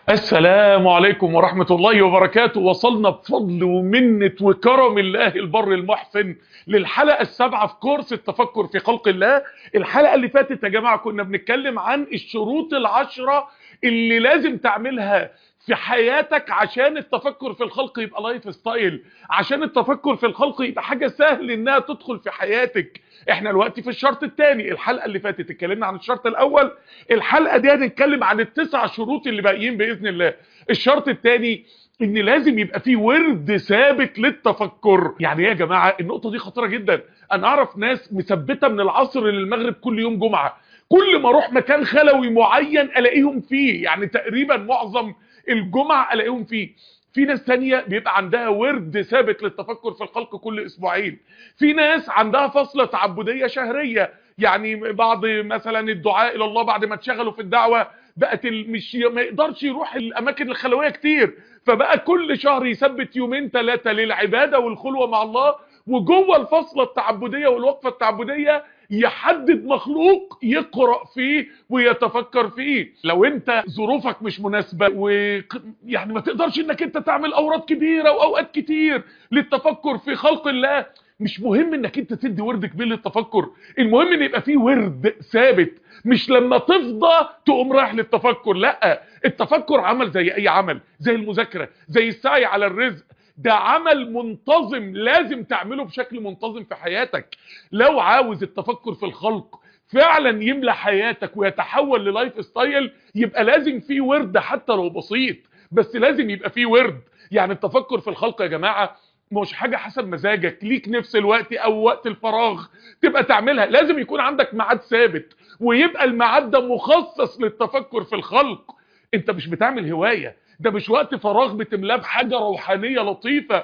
السلام عليكم ورحمة الله وبركاته وصلنا بفضل ومنة وكرم الله البر المحسن للحلقة السابعة في كورس التفكر في خلق الله الحلقة اللي فاتت يا جماعة كنا بنتكلم عن الشروط العشرة اللي لازم تعملها في حياتك عشان التفكر في الخلق يبقى لايف ستايل عشان التفكر في الخلق يبقى حاجة سهل انها تدخل في حياتك احنا دلوقتي في الشرط الثاني الحلقة اللي فاتت اتكلمنا عن الشرط الاول الحلقة دي هنتكلم عن التسع شروط اللي باقيين باذن الله الشرط الثاني ان لازم يبقى فيه ورد ثابت للتفكر يعني ايه يا جماعة النقطة دي خطيرة جدا انا اعرف ناس مثبتة من العصر للمغرب كل يوم جمعة كل ما اروح مكان خلوي معين الاقيهم فيه يعني تقريبا معظم الجمعة الاقيهم فيه في ناس تانية بيبقى عندها ورد ثابت للتفكر في الخلق كل اسبوعين في ناس عندها فصلة تعبدية شهرية يعني بعض مثلا الدعاء الى الله بعد ما اتشغلوا في الدعوة بقت مش ما يقدرش يروح الاماكن الخلوية كتير فبقى كل شهر يثبت يومين ثلاثة للعبادة والخلوة مع الله وجوه الفصلة التعبدية والوقفة التعبدية يحدد مخلوق يقرأ فيه ويتفكر فيه لو انت ظروفك مش مناسبة ويعني ما تقدرش انك انت تعمل اوراد كبيرة واوقات كتير للتفكر في خلق الله مش مهم انك انت تدي ورد كبير للتفكر المهم ان يبقى فيه ورد ثابت مش لما تفضى تقوم رايح للتفكر لا التفكر عمل زي اي عمل زي المذاكرة زي السعي على الرزق ده عمل منتظم لازم تعمله بشكل منتظم في حياتك لو عاوز التفكر في الخلق فعلا يملى حياتك ويتحول للايف ستايل يبقى لازم فيه ورد حتى لو بسيط بس لازم يبقى فيه ورد يعني التفكر في الخلق يا جماعة مش حاجة حسب مزاجك ليك نفس الوقت او وقت الفراغ تبقى تعملها لازم يكون عندك ميعاد ثابت ويبقى الميعاد ده مخصص للتفكر في الخلق انت مش بتعمل هواية ده مش وقت فراغ بتملاه بحاجة روحانية لطيفة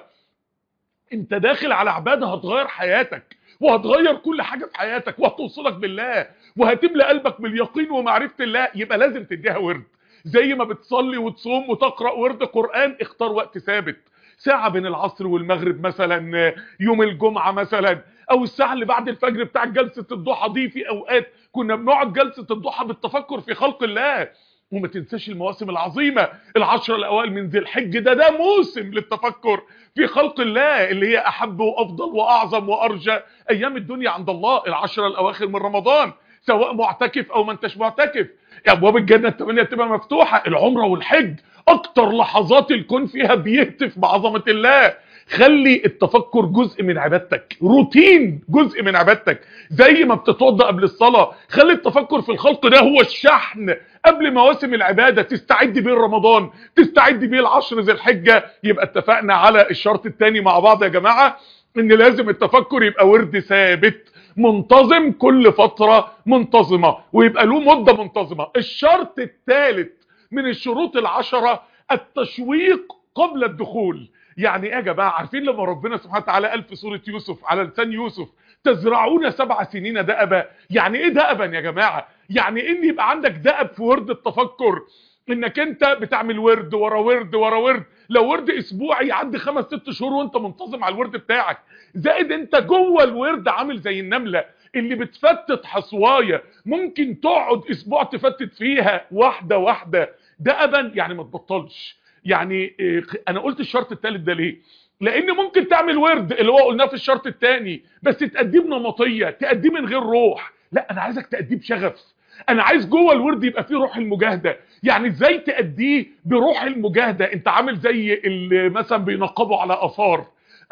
انت داخل على عبادة هتغير حياتك وهتغير كل حاجة في حياتك وهتوصلك بالله وهتملى قلبك باليقين ومعرفة الله يبقى لازم تديها ورد زي ما بتصلي وتصوم وتقرأ ورد قرآن اختار وقت ثابت ساعة بين العصر والمغرب مثلا يوم الجمعة مثلا او الساعة اللي بعد الفجر بتاع جلسة الضحى دي في اوقات كنا بنقعد جلسة الضحى بالتفكر في خلق الله وما تنساش المواسم العظيمة العشر الأوائل من ذي الحج ده ده موسم للتفكر في خلق الله اللي هي أحب وأفضل وأعظم وأرجى أيام الدنيا عند الله العشر الأواخر من رمضان سواء معتكف أو ما انتش معتكف أبواب الجنة الثمانية تبقى مفتوحة العمرة والحج أكتر لحظات الكون فيها بيهتف بعظمة الله خلي التفكر جزء من عبادتك روتين جزء من عبادتك زي ما بتتوضى قبل الصلاة خلي التفكر في الخلق ده هو الشحن قبل مواسم العبادة تستعد بيه رمضان تستعد بيه العشر ذي الحجة يبقى اتفقنا على الشرط الثاني مع بعض يا جماعة ان لازم التفكر يبقى ورد ثابت منتظم كل فترة منتظمة ويبقى له مدة منتظمة الشرط الثالث من الشروط العشرة التشويق قبل الدخول يعني ايه يا جماعه عارفين لما ربنا سبحانه وتعالى قال في سوره يوسف على لسان يوسف تزرعون سبع سنين دأبا يعني ايه دأبا يا جماعه يعني ان يبقى عندك دأب في ورد التفكر انك انت بتعمل ورد ورا ورد ورا ورد لو ورد اسبوعي يعدي خمس ست شهور وانت منتظم على الورد بتاعك زائد انت جوه الورد عامل زي النمله اللي بتفتت حصوايه ممكن تقعد اسبوع تفتت فيها واحده واحده دأبا يعني ما تبطلش يعني انا قلت الشرط الثالث ده ليه لان ممكن تعمل ورد اللي هو قلناه في الشرط الثاني بس تأديه بنمطيه تأديه من غير روح لا انا عايزك تأديه بشغف انا عايز جوه الورد يبقى فيه روح المجاهده يعني ازاي تأديه بروح المجاهده انت عامل زي اللي مثلا بينقبوا على اثار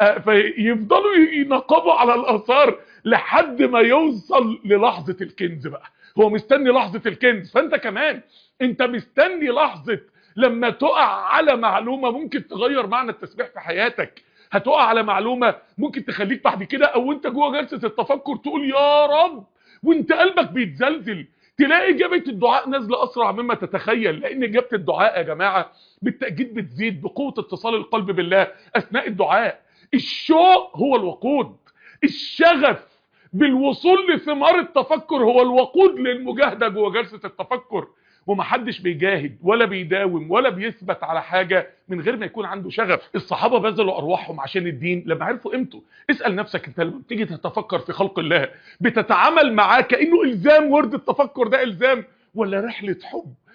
فيفضلوا ينقبوا على الاثار لحد ما يوصل للحظه الكنز بقى هو مستني لحظه الكنز فانت كمان انت مستني لحظه لما تقع على معلومة ممكن تغير معنى التسبيح في حياتك هتقع على معلومة ممكن تخليك بعد كده او انت جوه جلسة التفكر تقول يا رب وانت قلبك بيتزلزل تلاقي اجابة الدعاء نازلة اسرع مما تتخيل لان اجابة الدعاء يا جماعة بالتأكيد بتزيد بقوة اتصال القلب بالله اثناء الدعاء الشوق هو الوقود الشغف بالوصول لثمار التفكر هو الوقود للمجاهدة جوه جلسة التفكر ومحدش بيجاهد ولا بيداوم ولا بيثبت على حاجة من غير ما يكون عنده شغف الصحابة بذلوا أرواحهم عشان الدين لما عرفوا قيمته اسأل نفسك انت لما بتيجي تتفكر في خلق الله بتتعامل معاه كأنه إلزام ورد التفكر ده إلزام ولا رحلة حب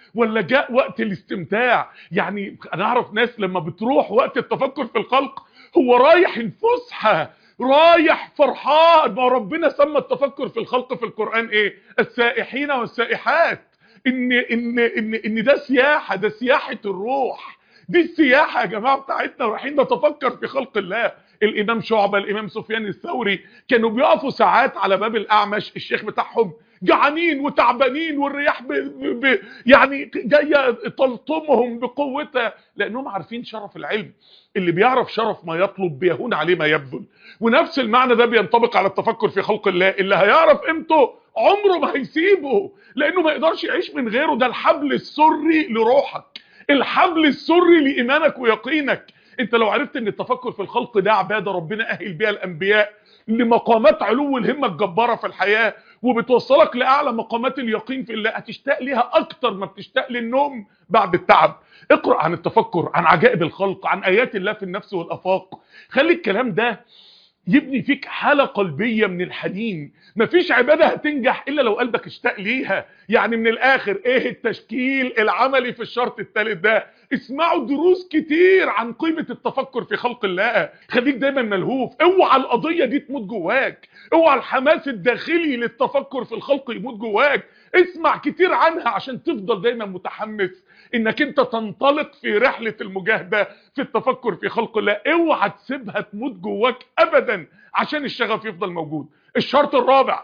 ولا جاء وقت الاستمتاع يعني انا اعرف ناس لما بتروح وقت التفكر في الخلق هو رايح الفسحه رايح فرحان ما ربنا سمى التفكر في الخلق في القرآن ايه السائحين والسائحات ان ان ان ان ده سياحه ده سياحه الروح دي السياحه يا جماعه بتاعتنا رايحين نتفكر في خلق الله الامام شعبه الامام سفيان الثوري كانوا بيقفوا ساعات على باب الاعمش الشيخ بتاعهم جعانين وتعبانين والرياح ب... ب... ب... يعني جايه تلطمهم بقوتها لانهم عارفين شرف العلم اللي بيعرف شرف ما يطلب بيهون عليه ما يبذل ونفس المعنى ده بينطبق على التفكر في خلق الله اللي هيعرف قيمته عمره ما هيسيبه لانه ما يقدرش يعيش من غيره ده الحبل السري لروحك الحبل السري لايمانك ويقينك انت لو عرفت ان التفكر في الخلق ده عباده ربنا اهل بيها الانبياء لمقامات علو الهمه الجباره في الحياه وبتوصلك لاعلى مقامات اليقين في الله هتشتاق ليها اكتر ما بتشتاق للنوم بعد التعب اقرا عن التفكر عن عجائب الخلق عن ايات الله في النفس والافاق خلي الكلام ده يبني فيك حالة قلبية من الحنين مفيش عبادة هتنجح إلا لو قلبك اشتاق ليها يعني من الآخر إيه التشكيل العملي في الشرط الثالث ده اسمعوا دروس كتير عن قيمة التفكر في خلق الله خليك دايما ملهوف اوعى القضية دي تموت جواك اوعى الحماس الداخلي للتفكر في الخلق يموت جواك اسمع كتير عنها عشان تفضل دايما متحمس انك انت تنطلق في رحلة المجاهدة في التفكر في خلق الله اوعى تسيبها تموت جواك ابدا عشان الشغف يفضل موجود الشرط الرابع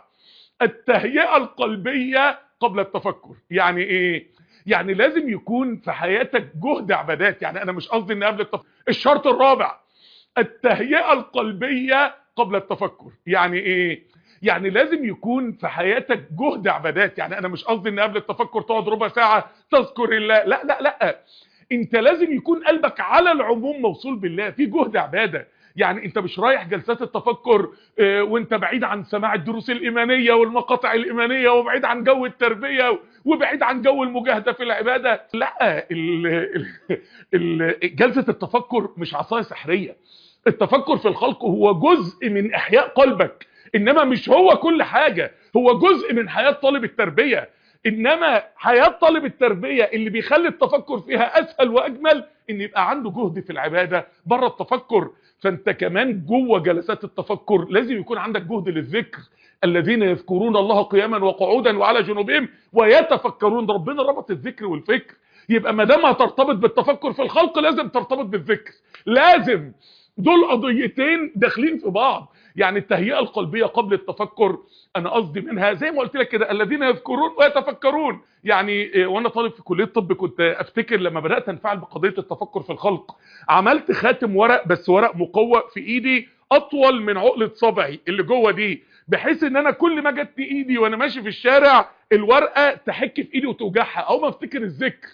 التهيئة القلبية قبل التفكر يعني ايه يعني لازم يكون في حياتك جهد عبادات يعني انا مش قصدي ان قبل التفكر الشرط الرابع التهيئة القلبية قبل التفكر يعني ايه يعني لازم يكون في حياتك جهد عبادات يعني انا مش قصدي ان قبل التفكر تقعد ربع ساعة تذكر الله لا لا لا انت لازم يكون قلبك على العموم موصول بالله في جهد عبادة يعني انت مش رايح جلسات التفكر اه وانت بعيد عن سماع الدروس الايمانيه والمقاطع الايمانيه وبعيد عن جو التربيه وبعيد عن جو المجاهده في العباده لا ال ال جلسه التفكر مش عصايه سحريه التفكر في الخلق هو جزء من احياء قلبك انما مش هو كل حاجه هو جزء من حياه طالب التربيه انما حياه طالب التربيه اللي بيخلي التفكر فيها اسهل واجمل ان يبقى عنده جهد في العباده بره التفكر فانت كمان جوه جلسات التفكر لازم يكون عندك جهد للذكر الذين يذكرون الله قياما وقعودا وعلى جنوبهم ويتفكرون ربنا ربط الذكر والفكر يبقى ما دام هترتبط بالتفكر في الخلق لازم ترتبط بالذكر لازم دول قضيتين داخلين في بعض يعني التهيئه القلبيه قبل التفكر انا قصدي منها زي ما قلت لك كده الذين يذكرون ويتفكرون يعني وانا طالب في كليه الطب كنت افتكر لما بدات انفعل بقضيه التفكر في الخلق عملت خاتم ورق بس ورق مقوى في ايدي اطول من عقله صبعي اللي جوه دي بحيث ان انا كل ما جت ايدي وانا ماشي في الشارع الورقه تحك في ايدي وتوجعها او ما افتكر الذكر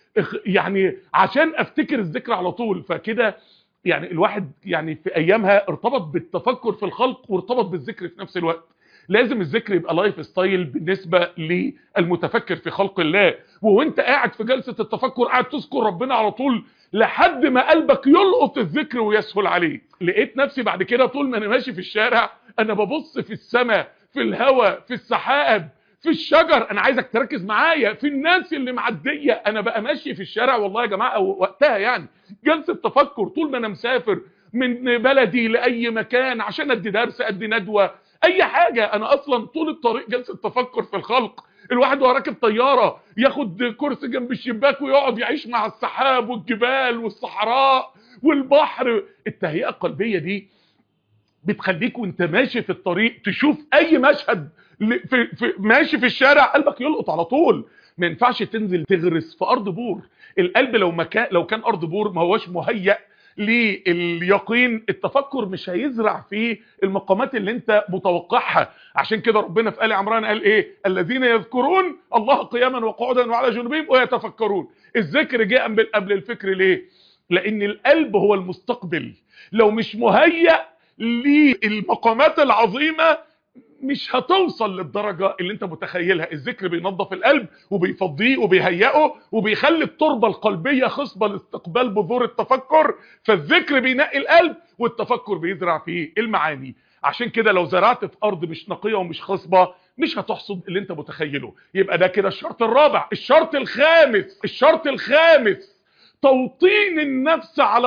يعني عشان افتكر الذكر على طول فكده يعني الواحد يعني في ايامها ارتبط بالتفكر في الخلق وارتبط بالذكر في نفس الوقت لازم الذكر يبقى لايف ستايل بالنسبة للمتفكر في خلق الله وانت قاعد في جلسة التفكر قاعد تذكر ربنا على طول لحد ما قلبك يلقط الذكر ويسهل عليه لقيت نفسي بعد كده طول ما انا ماشي في الشارع انا ببص في السماء في الهواء في السحاب في الشجر انا عايزك تركز معايا في الناس اللي معديه انا بقى ماشي في الشارع والله يا جماعه وقتها يعني جلسه تفكر طول ما انا مسافر من بلدي لاي مكان عشان ادي درس ادي ندوه اي حاجه انا اصلا طول الطريق جلسه تفكر في الخلق الواحد وهو راكب طياره ياخد كرسي جنب الشباك ويقعد يعيش مع السحاب والجبال والصحراء والبحر التهيئه القلبيه دي بتخليك وانت ماشي في الطريق تشوف اي مشهد في في ماشي في الشارع قلبك يلقط على طول ما ينفعش تنزل تغرس في ارض بور القلب لو مكان لو كان ارض بور ما هوش مهيأ لليقين التفكر مش هيزرع فيه المقامات اللي انت متوقعها عشان كده ربنا في آل عمران قال ايه الذين يذكرون الله قياما وقعودا وعلى جنوبهم ويتفكرون الذكر جاء قبل الفكر ليه لان القلب هو المستقبل لو مش مهيأ للمقامات العظيمة مش هتوصل للدرجة اللي انت متخيلها الذكر بينظف القلب وبيفضيه وبيهيئه وبيخلي التربة القلبية خصبة لاستقبال بذور التفكر فالذكر بينقي القلب والتفكر بيزرع فيه المعاني عشان كده لو زرعت في ارض مش نقية ومش خصبة مش هتحصد اللي انت متخيله يبقى ده كده الشرط الرابع الشرط الخامس الشرط الخامس توطين النفس على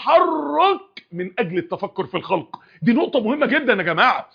التحرك من اجل التفكر في الخلق دي نقطة مهمة جدا يا جماعة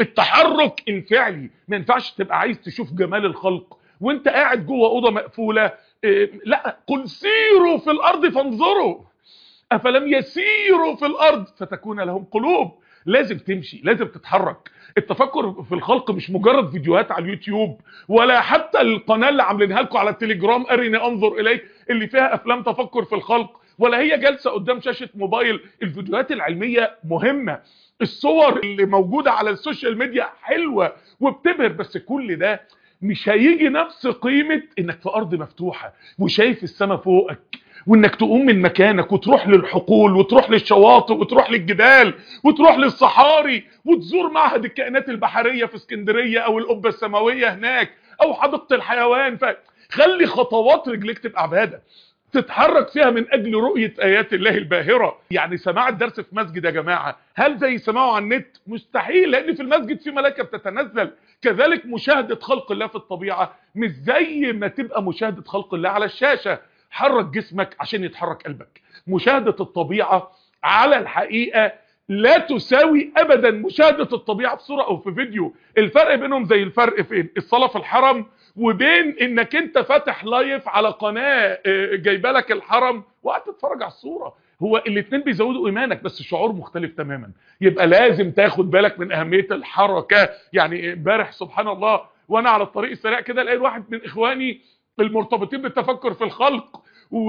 التحرك الفعلي ما ينفعش تبقى عايز تشوف جمال الخلق وانت قاعد جوه اوضه مقفوله إيه لا قل سيروا في الارض فانظروا افلم يسيروا في الارض فتكون لهم قلوب لازم تمشي لازم تتحرك التفكر في الخلق مش مجرد فيديوهات على اليوتيوب ولا حتى القناه اللي عاملينها لكم على التليجرام ارني انظر اليك اللي فيها افلام تفكر في الخلق ولا هي جلسه قدام شاشه موبايل الفيديوهات العلميه مهمه الصور اللي موجوده على السوشيال ميديا حلوه وبتبهر بس كل ده مش هيجي نفس قيمه انك في ارض مفتوحه وشايف السماء فوقك وانك تقوم من مكانك وتروح للحقول وتروح للشواطئ وتروح للجبال وتروح للصحاري وتزور معهد الكائنات البحريه في اسكندريه او القبه السماويه هناك او حديقه الحيوان فخلي خطوات رجليك تبقى عباده تتحرك فيها من اجل رؤية ايات الله الباهرة يعني سماع الدرس في مسجد يا جماعة هل زي سماعه على النت مستحيل لان في المسجد في ملائكة بتتنزل كذلك مشاهدة خلق الله في الطبيعة مش زي ما تبقى مشاهدة خلق الله على الشاشة حرك جسمك عشان يتحرك قلبك مشاهدة الطبيعة على الحقيقة لا تساوي ابدا مشاهدة الطبيعة في صورة او في فيديو الفرق بينهم زي الفرق فين الصلاة في الحرم وبين انك انت فاتح لايف على قناة جايبه لك الحرم وقاعد تتفرج على الصورة هو الاثنين بيزودوا ايمانك بس الشعور مختلف تماما يبقى لازم تاخد بالك من اهمية الحركة يعني امبارح سبحان الله وانا على الطريق السريع كده لقيت واحد من اخواني المرتبطين بالتفكر في الخلق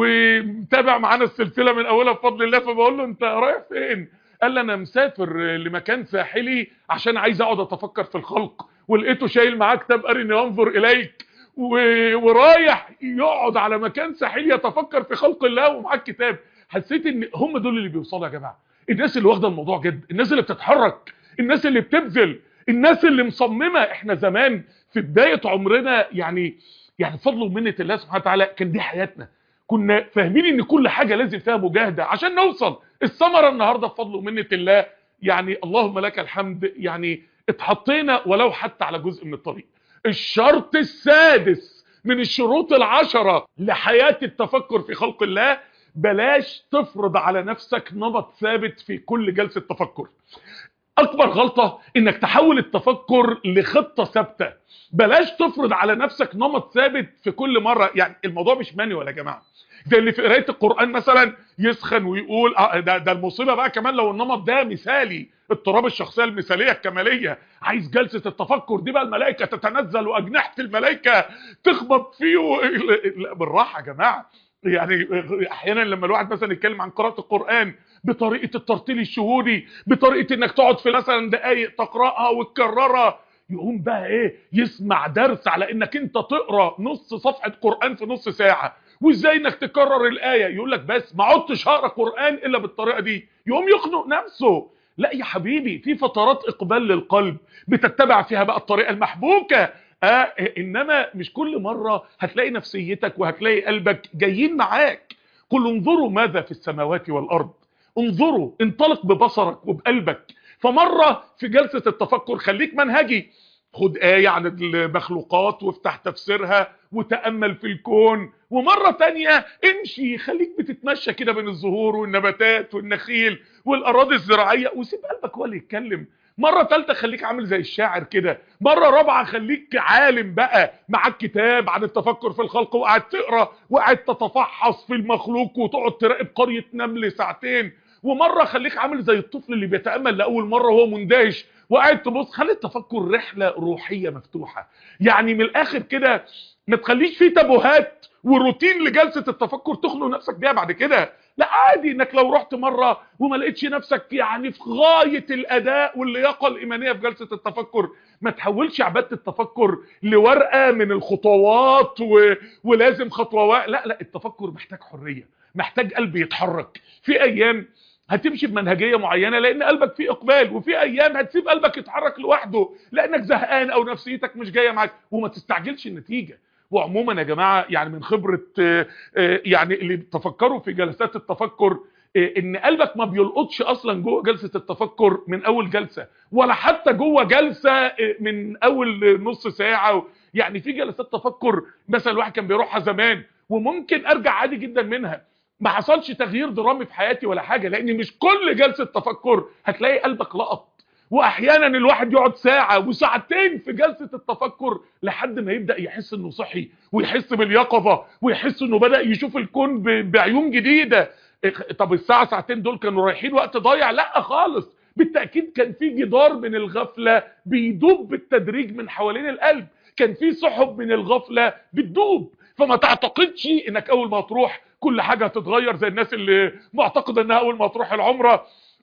ومتابع معانا السلسلة من اولها بفضل الله فبقول له انت رايح فين قال لي انا مسافر لمكان ساحلي عشان عايز اقعد اتفكر في الخلق ولقيته شايل معاه كتاب ارني انظر اليك و... ورايح يقعد على مكان ساحلي يتفكر في خلق الله ومعاه الكتاب حسيت ان هم دول اللي بيوصلوا يا جماعه الناس اللي واخده الموضوع جد الناس اللي بتتحرك الناس اللي بتبذل الناس اللي مصممه احنا زمان في بدايه عمرنا يعني يعني فضل ومنه الله سبحانه وتعالى كان دي حياتنا كنا فاهمين ان كل حاجه لازم فيها مجاهده عشان نوصل الثمره النهارده بفضل ومنه الله يعني اللهم لك الحمد يعني اتحطينا ولو حتى على جزء من الطريق الشرط السادس من الشروط العشرة لحياة التفكر في خلق الله بلاش تفرض على نفسك نمط ثابت في كل جلسة تفكر اكبر غلطة انك تحول التفكر لخطة ثابتة بلاش تفرض على نفسك نمط ثابت في كل مرة يعني الموضوع مش مانيوال يا جماعة ده اللي في قرايه القران مثلا يسخن ويقول ده, ده المصيبه بقى كمان لو النمط ده مثالي اضطراب الشخصيه المثاليه الكماليه عايز جلسه التفكر دي بقى الملائكه تتنزل واجنحه الملائكه تخبط فيه و... لا بالراحه يا جماعه يعني احيانا لما الواحد مثلا يتكلم عن قراءه القران بطريقه الترتيل الشهودي بطريقه انك تقعد في مثلا دقائق تقراها وتكررها يقوم بقى ايه يسمع درس على انك انت تقرا نص صفحه قران في نص ساعه وازاي انك تكرر الايه يقول لك بس ما عدتش هقرا قران الا بالطريقه دي يقوم يخنق نفسه لا يا حبيبي في فترات اقبال للقلب بتتبع فيها بقى الطريقه المحبوكه آه انما مش كل مره هتلاقي نفسيتك وهتلاقي قلبك جايين معاك قل انظروا ماذا في السماوات والارض انظروا انطلق ببصرك وبقلبك فمره في جلسه التفكر خليك منهجي خد آية عن المخلوقات وافتح تفسيرها وتأمل في الكون ومرة تانية امشي خليك بتتمشى كده بين الزهور والنباتات والنخيل والأراضي الزراعية وسيب قلبك هو اللي يتكلم مرة تالتة خليك عامل زي الشاعر كده مرة رابعة خليك عالم بقى معاك كتاب عن التفكر في الخلق وقاعد تقرا وقاعد تتفحص في المخلوق وتقعد تراقب قرية نمل ساعتين ومرة خليك عامل زي الطفل اللي بيتأمل لأول مرة وهو مندهش وقاعد تبص خلي التفكر رحلة روحية مفتوحة يعني من الآخر كده ما تخليش فيه تابوهات وروتين لجلسة التفكر تخنق نفسك بيها بعد كده لا عادي انك لو رحت مرة وما لقيتش نفسك يعني في غاية الاداء واللياقة الايمانية في جلسة التفكر ما تحولش عبادة التفكر لورقة من الخطوات و... ولازم خطوة و... لا لا التفكر محتاج حرية محتاج قلب يتحرك في ايام هتمشي بمنهجيه معينه لان قلبك فيه اقبال وفي ايام هتسيب قلبك يتحرك لوحده لانك زهقان او نفسيتك مش جايه معاك وما تستعجلش النتيجه وعموما يا جماعه يعني من خبره يعني اللي تفكروا في جلسات التفكر إيه، ان قلبك ما بيلقطش اصلا جوه جلسه التفكر من اول جلسه ولا حتى جوه جلسه إيه، من اول نص ساعه يعني في جلسات تفكر مثلا الواحد كان بيروحها زمان وممكن ارجع عادي جدا منها ما حصلش تغيير درامي في حياتي ولا حاجه لان مش كل جلسه تفكر هتلاقي قلبك لقط واحيانا الواحد يقعد ساعه وساعتين في جلسه التفكر لحد ما يبدا يحس انه صحي ويحس باليقظه ويحس انه بدا يشوف الكون ب- بعيون جديده إيه، طب الساعه ساعتين دول كانوا رايحين وقت ضايع لا خالص بالتاكيد كان في جدار من الغفله بيدوب بالتدريج من حوالين القلب كان في سحب من الغفله بتدوب فما تعتقدش انك اول ما تروح كل حاجه هتتغير زي الناس اللي معتقده انها اول ما تروح العمره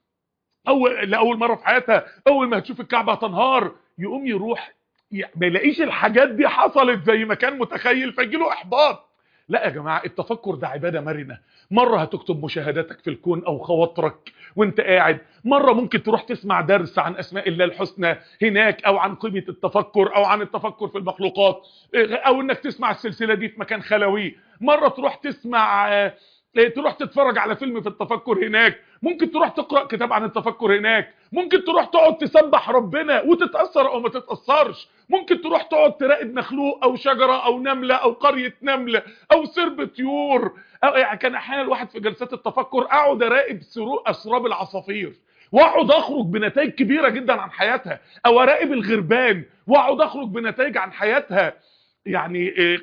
اول لاول مره في حياتها اول ما هتشوف الكعبه تنهار يقوم يروح ي- ما يلاقيش الحاجات دي حصلت زي ما كان متخيل فيجيله احباط لا يا جماعه التفكر ده عباده مرنه مره هتكتب مشاهداتك في الكون او خواطرك وانت قاعد مره ممكن تروح تسمع درس عن اسماء الله الحسنى هناك او عن قيمه التفكر او عن التفكر في المخلوقات او انك تسمع السلسله دي في مكان خلوي مره تروح تسمع آه، إيه، تروح تتفرج على فيلم في التفكر هناك ممكن تروح تقرا كتاب عن التفكر هناك ممكن تروح تقعد تسبح ربنا وتتاثر او ما تتاثرش ممكن تروح تقعد تراقب مخلوق او شجره او نمله او قريه نمله او سرب طيور أو يعني كان احيانا الواحد في جلسات التفكر اقعد اراقب سرو اسراب العصافير واقعد اخرج بنتائج كبيره جدا عن حياتها او اراقب الغربان واقعد اخرج بنتائج عن حياتها يعني إيه،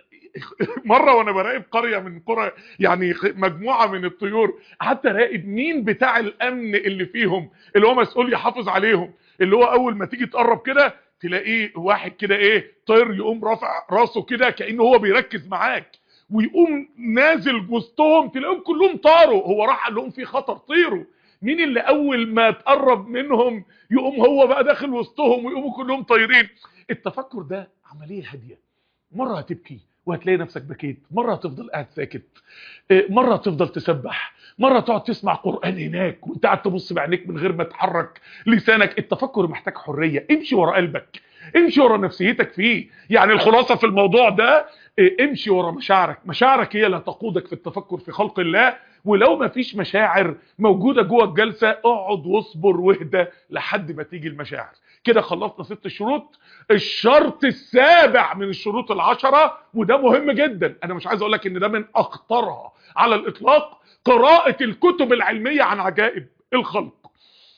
مره وانا براقب قريه من قرى يعني مجموعه من الطيور قعدت اراقب مين بتاع الامن اللي فيهم اللي هو مسؤول يحافظ عليهم اللي هو اول ما تيجي تقرب كده تلاقيه واحد كده ايه طير يقوم رافع راسه كده كانه هو بيركز معاك ويقوم نازل وسطهم تلاقيهم كلهم طاروا هو راح قال لهم في خطر طيروا مين اللي اول ما تقرب منهم يقوم هو بقى داخل وسطهم ويقوموا كلهم طايرين التفكر ده عمليه هاديه مره هتبكي وهتلاقي نفسك بكيت مره هتفضل قاعد ساكت إيه، مره هتفضل تسبح مره تقعد تسمع قران هناك وانت قاعد تبص بعينيك من غير ما تحرك لسانك التفكر محتاج حريه امشي ورا قلبك امشي ورا نفسيتك فيه يعني الخلاصه في الموضوع ده إيه، امشي ورا مشاعرك مشاعرك هي اللي هتقودك في التفكر في خلق الله ولو ما فيش مشاعر موجوده جوه الجلسه اقعد واصبر واهدى لحد ما تيجي المشاعر كده خلصنا ست شروط الشرط السابع من الشروط العشرة وده مهم جدا انا مش عايز اقول لك ان ده من اخطرها على الاطلاق قراءة الكتب العلمية عن عجائب الخلق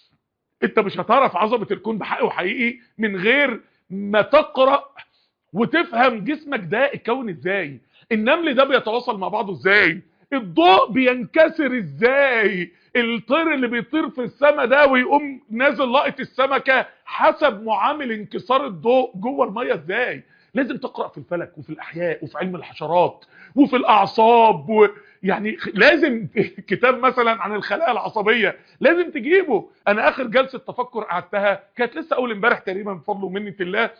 انت مش هتعرف عظمة الكون بحق وحقيقي من غير ما تقرأ وتفهم جسمك ده اتكون ازاي النمل ده بيتواصل مع بعضه ازاي الضوء بينكسر ازاي الطير اللي بيطير في السماء ده ويقوم نازل لقط السمكة حسب معامل انكسار الضوء جوه المية ازاي لازم تقرأ في الفلك وفي الأحياء وفي علم الحشرات وفي الأعصاب و... يعني لازم كتاب مثلا عن الخلايا العصبية لازم تجيبه أنا آخر جلسة تفكر قعدتها كانت لسه أول امبارح تقريبا بفضل ومنة الله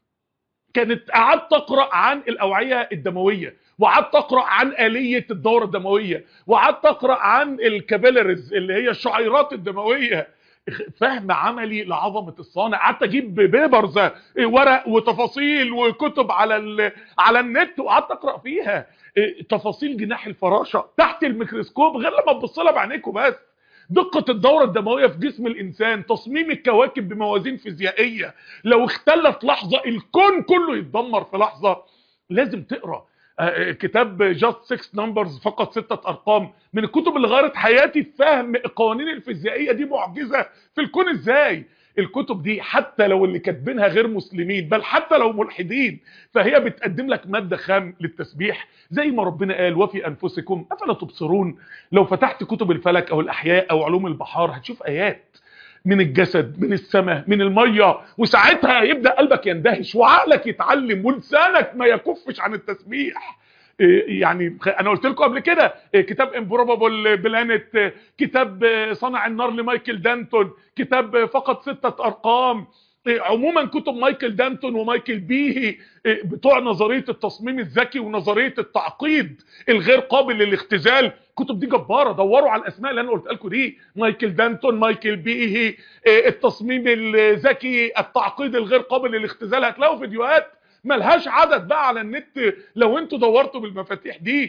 كانت قعدت اقرا عن الاوعيه الدمويه وقعدت اقرا عن اليه الدوره الدمويه وقعدت اقرا عن الكابيلاريز اللي هي الشعيرات الدمويه فهم عملي لعظمه الصانع قعدت اجيب بيبرز ورق وتفاصيل وكتب على ال... على النت وقعدت اقرا فيها تفاصيل جناح الفراشه تحت الميكروسكوب غير لما تبص لها بعينيك وبس دقة الدورة الدموية في جسم الإنسان تصميم الكواكب بموازين فيزيائية لو اختلت لحظة الكون كله يتدمر في لحظة لازم تقرأ آه، كتاب جاست 6 نمبرز فقط ستة أرقام من الكتب اللي غيرت حياتي في فهم القوانين الفيزيائية دي معجزة في الكون إزاي الكتب دي حتى لو اللي كاتبينها غير مسلمين بل حتى لو ملحدين فهي بتقدم لك مادة خام للتسبيح زي ما ربنا قال وفي أنفسكم أفلا تبصرون لو فتحت كتب الفلك أو الأحياء أو علوم البحار هتشوف آيات من الجسد من السماء من المية وساعتها يبدأ قلبك يندهش وعقلك يتعلم ولسانك ما يكفش عن التسبيح إيه يعني انا قلت لكم قبل كده إيه كتاب امبروبابل بلانت كتاب صنع النار لمايكل دانتون كتاب فقط ستة ارقام إيه عموما كتب مايكل دانتون ومايكل بيهي بتوع نظريه التصميم الذكي ونظريه التعقيد الغير قابل للاختزال الكتب دي جباره دوروا على الاسماء اللي انا قلت لكم دي مايكل دانتون مايكل بيهي التصميم الذكي التعقيد الغير قابل للاختزال هتلاقوا فيديوهات ملهاش عدد بقى على النت لو انتوا دورتوا بالمفاتيح دي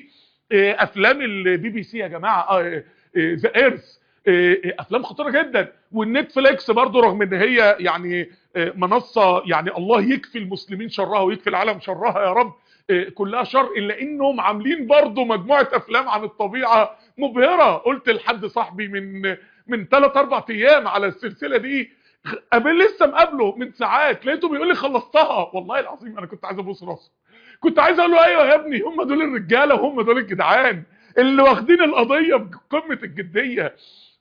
افلام البي بي سي يا جماعه ذا ايرث افلام خطيره جدا والنتفليكس برضو رغم ان هي يعني منصه يعني الله يكفي المسلمين شرها ويكفي العالم شرها يا رب كلها شر الا انهم عاملين برضو مجموعه افلام عن الطبيعه مبهره قلت لحد صاحبي من من 3 4 ايام على السلسله دي قبل لسه مقابله من ساعات لقيته بيقول لي خلصتها والله العظيم انا كنت عايز ابوس راسه كنت عايز اقول له ايوه يا ابني هم دول الرجاله وهم دول الجدعان اللي واخدين القضيه بقمه الجديه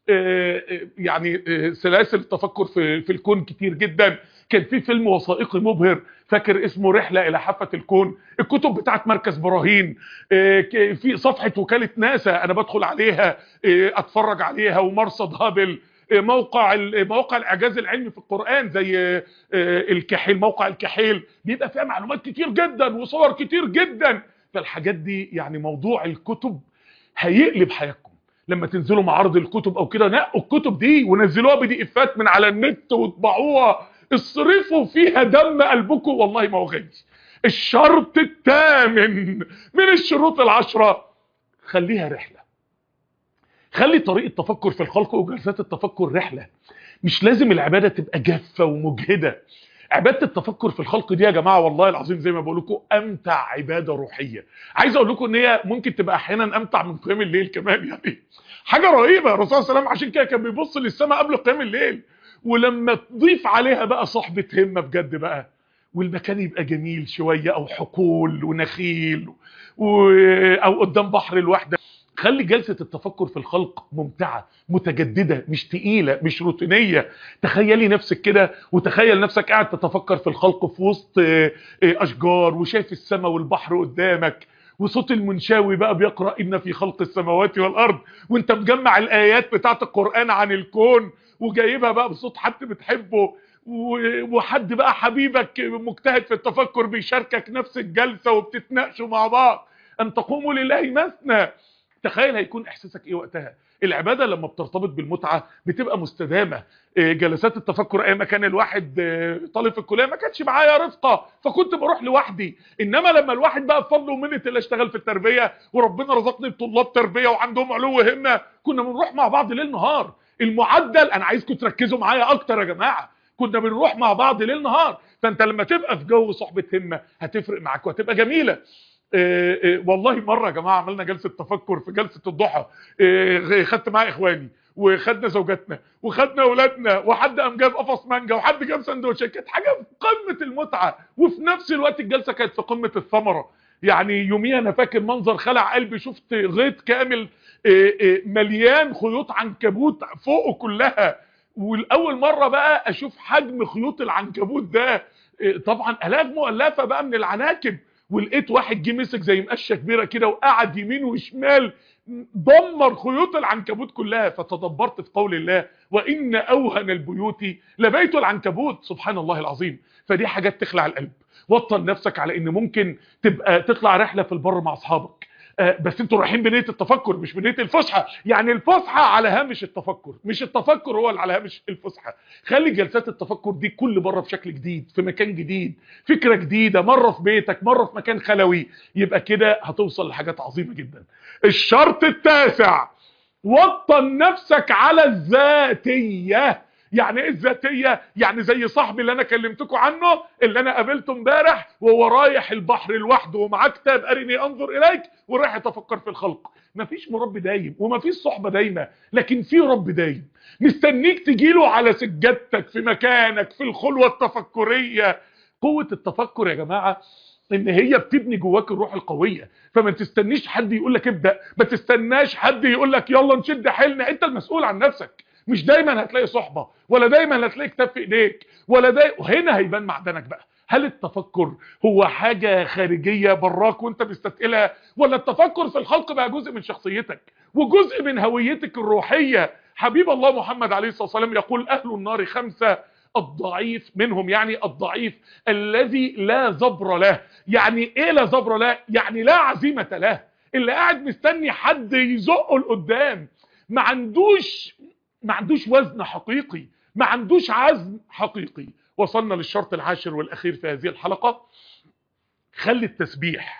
يعني سلاسل التفكر في في الكون كتير جدا كان في فيلم وثائقي مبهر فاكر اسمه رحله الى حافه الكون الكتب بتاعت مركز براهين في صفحه وكاله ناسا انا بدخل عليها اتفرج عليها ومرصد هابل موقع مواقع الاعجاز العلمي في القران زي الكحيل موقع الكحيل بيبقى فيها معلومات كتير جدا وصور كتير جدا فالحاجات دي يعني موضوع الكتب هيقلب حياتكم لما تنزلوا معارض الكتب او كده نقوا الكتب دي ونزلوها بدي افات من على النت وطبعوها اصرفوا فيها دم قلبكم والله ما هو غالي الشرط الثامن من الشروط العشرة خليها رحلة خلي طريق التفكر في الخلق وجلسات التفكر رحلة مش لازم العبادة تبقى جافة ومجهدة عبادة التفكر في الخلق دي يا جماعة والله العظيم زي ما بقول لكم امتع عبادة روحية عايز اقول لكم ان هي ممكن تبقى احيانا امتع من قيام الليل كمان يعني حاجة رهيبة الرسول صلى الله عليه وسلم عشان كده كان بيبص للسماء قبل قيام الليل ولما تضيف عليها بقى صحبة همة بجد بقى والمكان يبقى جميل شوية او حقول ونخيل و... او قدام بحر الوحدة خلي جلسة التفكر في الخلق ممتعة متجددة مش تقيلة مش روتينية تخيلي نفسك كده وتخيل نفسك قاعد تتفكر في الخلق في وسط أشجار وشايف السماء والبحر قدامك وصوت المنشاوي بقى بيقرأ إن في خلق السماوات والأرض وانت مجمع الآيات بتاعت القرآن عن الكون وجايبها بقى بصوت حد بتحبه وحد بقى حبيبك مجتهد في التفكر بيشاركك نفس الجلسة وبتتناقشوا مع بعض أن تقوموا لله مثنى تخيل هيكون احساسك ايه وقتها العبادة لما بترتبط بالمتعة بتبقى مستدامة جلسات التفكر ايام ما كان الواحد طالب في الكلية ما كانش معايا رفقة فكنت بروح لوحدي انما لما الواحد بقى بفضل ومنة اللي اشتغل في التربية وربنا رزقني بطلاب تربية وعندهم علو همة كنا بنروح مع بعض ليل نهار المعدل انا عايزكم تركزوا معايا اكتر يا جماعة كنا بنروح مع بعض ليل نهار فانت لما تبقى في جو صحبة همة هتفرق معاك وهتبقى جميلة إيه إيه والله مرة يا جماعة عملنا جلسة تفكر في جلسة الضحى إيه خدت معايا اخواني وخدنا زوجاتنا وخدنا اولادنا وحد قام جاب قفص مانجا وحد جاب سندوتشات كانت حاجة في قمة المتعة وفي نفس الوقت الجلسة كانت في قمة الثمرة يعني يوميها انا فاكر منظر خلع قلبي شفت غيط كامل مليان خيوط عنكبوت فوقه كلها والاول مرة بقى اشوف حجم خيوط العنكبوت ده طبعا الاف مؤلفة بقى من العناكب ولقيت واحد جه مسك زي مقشه كبيره كده وقعد يمين وشمال دمر خيوط العنكبوت كلها فتدبرت في قول الله وان اوهن البيوت لبيت العنكبوت سبحان الله العظيم فدي حاجات تخلع القلب وطن نفسك على ان ممكن تبقى تطلع رحله في البر مع اصحابك بس انتوا رايحين بنيه التفكر مش بنيه الفسحه يعني الفسحه على هامش التفكر مش التفكر هو اللي على هامش الفسحه خلي جلسات التفكر دي كل مره بشكل جديد في مكان جديد فكره جديده مره في بيتك مره في مكان خلوي يبقى كده هتوصل لحاجات عظيمه جدا الشرط التاسع وطن نفسك على الذاتيه يعني ايه الذاتيه يعني زي صاحبي اللي انا كلمتكم عنه اللي انا قابلته امبارح وهو رايح البحر لوحده ومعاه كتاب ارني انظر اليك ورايح يتفكر في الخلق مفيش مربي دايم ومفيش صحبه دايمه لكن في رب دايم مستنيك تجيله على سجادتك في مكانك في الخلوه التفكريه قوه التفكر يا جماعه ان هي بتبني جواك الروح القويه فما تستنيش حد يقول لك ابدا ما تستناش حد يقول لك يلا نشد حيلنا انت المسؤول عن نفسك مش دايما هتلاقي صحبة ولا دايما هتلاقي كتاب في ايديك ولا داي... وهنا هيبان معدنك بقى هل التفكر هو حاجة خارجية براك وانت مستثقلها ولا التفكر في الخلق بقى جزء من شخصيتك وجزء من هويتك الروحية حبيب الله محمد عليه الصلاة والسلام يقول اهل النار خمسة الضعيف منهم يعني الضعيف الذي لا زبر له يعني ايه لا زبر له يعني لا عزيمة له اللي قاعد مستني حد يزقه لقدام ما عندوش ما عندوش وزن حقيقي ما عندوش عزم حقيقي وصلنا للشرط العاشر والأخير في هذه الحلقة خلي التسبيح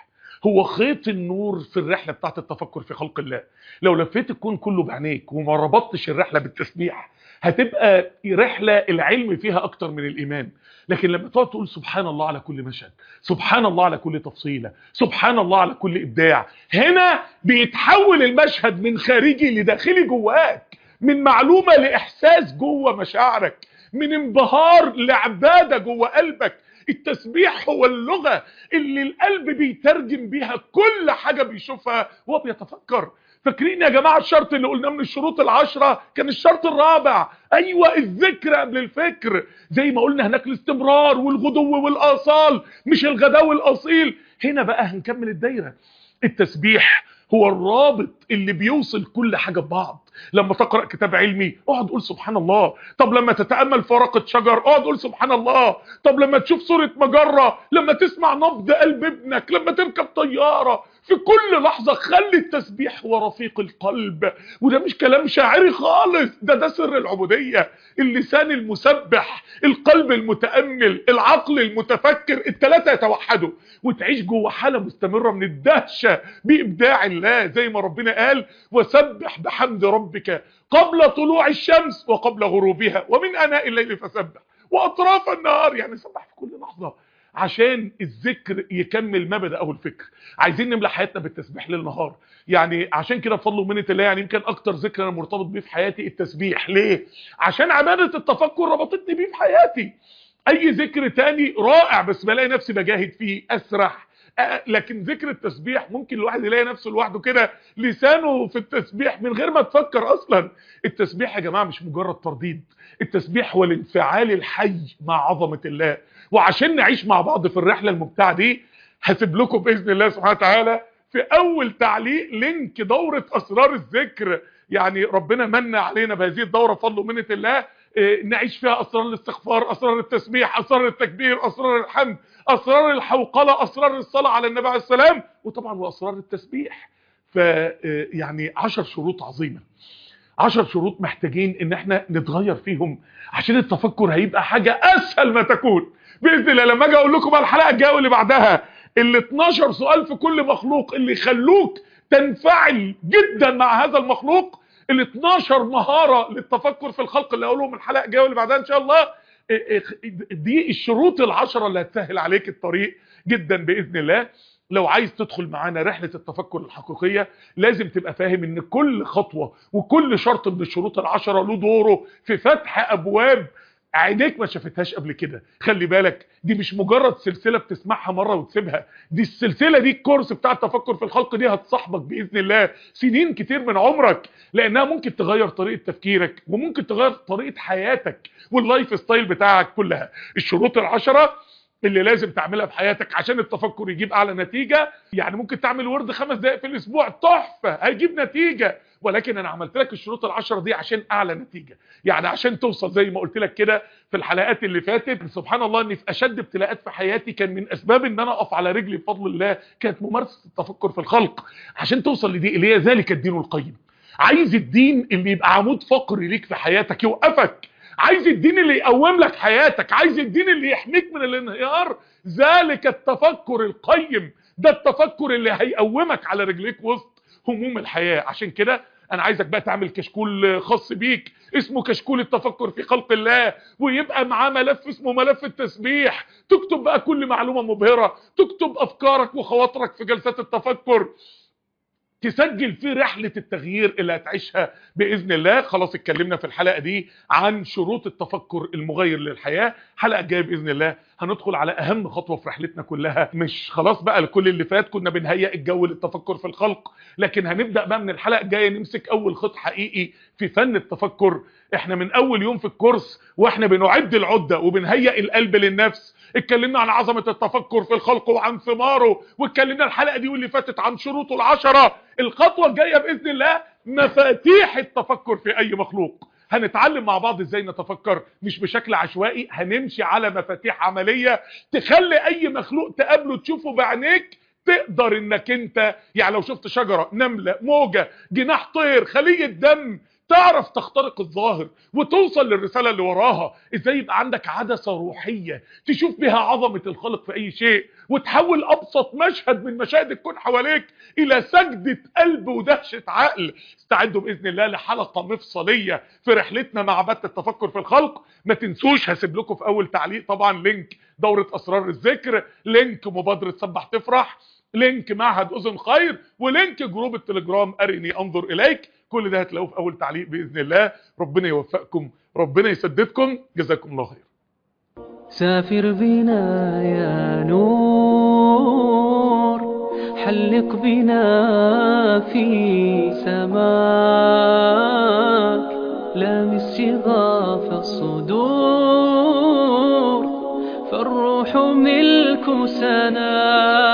هو خيط النور في الرحلة بتاعت التفكر في خلق الله لو لفيت الكون كله بعينيك وما ربطتش الرحلة بالتسبيح هتبقى رحلة العلم فيها أكتر من الإيمان لكن لما تقعد تقول سبحان الله على كل مشهد سبحان الله على كل تفصيلة سبحان الله على كل إبداع هنا بيتحول المشهد من خارجي لداخلي جواك من معلومة لإحساس جوه مشاعرك من انبهار لعبادة جوه قلبك التسبيح هو اللغة اللي القلب بيترجم بيها كل حاجة بيشوفها وهو بيتفكر فاكرين يا جماعة الشرط اللي قلناه من الشروط العشرة كان الشرط الرابع ايوه الذكر قبل الفكر زي ما قلنا هناك الاستمرار والغدو والاصال مش الغداء والاصيل هنا بقى هنكمل الدايرة التسبيح هو الرابط اللي بيوصل كل حاجة ببعض لما تقرأ كتاب علمي اقعد قول سبحان الله طب لما تتأمل فرقة شجر اقعد قول سبحان الله طب لما تشوف صورة مجرة لما تسمع نبض قلب ابنك لما تركب طيارة في كل لحظة خلي التسبيح هو رفيق القلب وده مش كلام شاعري خالص ده ده سر العبودية اللسان المسبح القلب المتأمل العقل المتفكر التلاتة يتوحدوا وتعيش جوه حالة مستمرة من الدهشة بإبداع الله زي ما ربنا قال وسبح بحمد ربك قبل طلوع الشمس وقبل غروبها ومن أناء الليل فسبح وأطراف النهار يعني سبح في كل لحظة عشان الذكر يكمل ما بدأه الفكر عايزين نملى حياتنا بالتسبيح للنهار يعني عشان كده بفضل ومنة الله يعني يمكن اكتر ذكر انا مرتبط بيه في حياتي التسبيح ليه عشان عبادة التفكر ربطتني بيه في حياتي اي ذكر تاني رائع بس بلاقي نفسي بجاهد فيه اسرح لكن ذكر التسبيح ممكن الواحد يلاقي نفسه لوحده كده لسانه في التسبيح من غير ما تفكر اصلا التسبيح يا جماعه مش مجرد ترديد التسبيح هو الانفعال الحي مع عظمه الله وعشان نعيش مع بعض في الرحله الممتعه دي هسيب لكم باذن الله سبحانه وتعالى في اول تعليق لينك دوره اسرار الذكر يعني ربنا من علينا بهذه الدوره بفضل ومنه الله نعيش فيها اسرار الاستغفار اسرار التسبيح اسرار التكبير اسرار الحمد اسرار الحوقله اسرار الصلاه على النبي عليه السلام وطبعا واسرار التسبيح ف يعني 10 شروط عظيمه 10 شروط محتاجين ان احنا نتغير فيهم عشان التفكر هيبقى حاجه اسهل ما تكون باذن الله لما اجي اقول لكم بقى الحلقه الجايه واللي بعدها ال 12 سؤال في كل مخلوق اللي يخلوك تنفعل جدا مع هذا المخلوق ال 12 مهاره للتفكر في الخلق اللي هقولهم الحلقه الجايه واللي بعدها ان شاء الله دي الشروط العشرة اللي هتسهل عليك الطريق جدا باذن الله لو عايز تدخل معانا رحلة التفكر الحقيقية لازم تبقى فاهم ان كل خطوة وكل شرط من الشروط العشرة له دوره في فتح ابواب عينيك ما شافتهاش قبل كده خلي بالك دي مش مجرد سلسلة بتسمعها مرة وتسيبها دي السلسلة دي الكورس بتاع التفكر في الخلق دي هتصاحبك بإذن الله سنين كتير من عمرك لأنها ممكن تغير طريقة تفكيرك وممكن تغير طريقة حياتك واللايف ستايل بتاعك كلها الشروط العشرة اللي لازم تعملها في حياتك عشان التفكر يجيب اعلى نتيجة يعني ممكن تعمل ورد خمس دقائق في الاسبوع تحفة هيجيب نتيجة ولكن انا عملت لك الشروط العشرة دي عشان اعلى نتيجة يعني عشان توصل زي ما قلت لك كده في الحلقات اللي فاتت سبحان الله اني في اشد ابتلاءات في حياتي كان من اسباب ان انا اقف على رجلي بفضل الله كانت ممارسة التفكر في الخلق عشان توصل لدي اللي هي ذلك الدين القيم عايز الدين اللي يبقى عمود فقري ليك في حياتك يوقفك عايز الدين اللي يقوم لك حياتك عايز الدين اللي يحميك من الانهيار ذلك التفكر القيم ده التفكر اللي هيقومك على رجليك وسط هموم الحياة عشان كده انا عايزك بقى تعمل كشكول خاص بيك اسمه كشكول التفكر في خلق الله ويبقى معاه ملف اسمه ملف التسبيح تكتب بقى كل معلومة مبهرة تكتب افكارك وخواطرك في جلسات التفكر تسجل في رحلة التغيير اللي هتعيشها بإذن الله خلاص اتكلمنا في الحلقة دي عن شروط التفكر المغير للحياة حلقة جاية بإذن الله هندخل على أهم خطوة في رحلتنا كلها مش خلاص بقى لكل اللي فات كنا بنهيئ الجو للتفكر في الخلق لكن هنبدأ بقى من الحلقة الجاية نمسك أول خط حقيقي في فن التفكر احنا من أول يوم في الكورس واحنا بنعد العدة وبنهيئ القلب للنفس اتكلمنا عن عظمة التفكر في الخلق وعن ثماره واتكلمنا الحلقة دي واللي فاتت عن شروطه العشرة الخطوة الجاية بإذن الله مفاتيح التفكر في أي مخلوق هنتعلم مع بعض ازاي نتفكر مش بشكل عشوائي هنمشي على مفاتيح عملية تخلي اي مخلوق تقابله تشوفه بعينيك تقدر انك انت يعني لو شفت شجرة نملة موجة جناح طير خلية دم تعرف تخترق الظاهر وتوصل للرسالة اللي وراها ازاي يبقى عندك عدسة روحية تشوف بها عظمة الخلق في اي شيء وتحول ابسط مشهد من مشاهد الكون حواليك الى سجدة قلب ودهشة عقل استعدوا باذن الله لحلقة مفصلية في رحلتنا مع بث التفكر في الخلق ما تنسوش هسيب لكم في اول تعليق طبعا لينك دورة اسرار الذكر لينك مبادرة سبح تفرح لينك معهد اذن خير ولينك جروب التليجرام ارني انظر اليك كل ده هتلاقوه في اول تعليق باذن الله ربنا يوفقكم ربنا يسددكم جزاكم الله خير سافر بنا يا نور حلق بنا في سماك لامس شغاف الصدور فالروح ملك سناك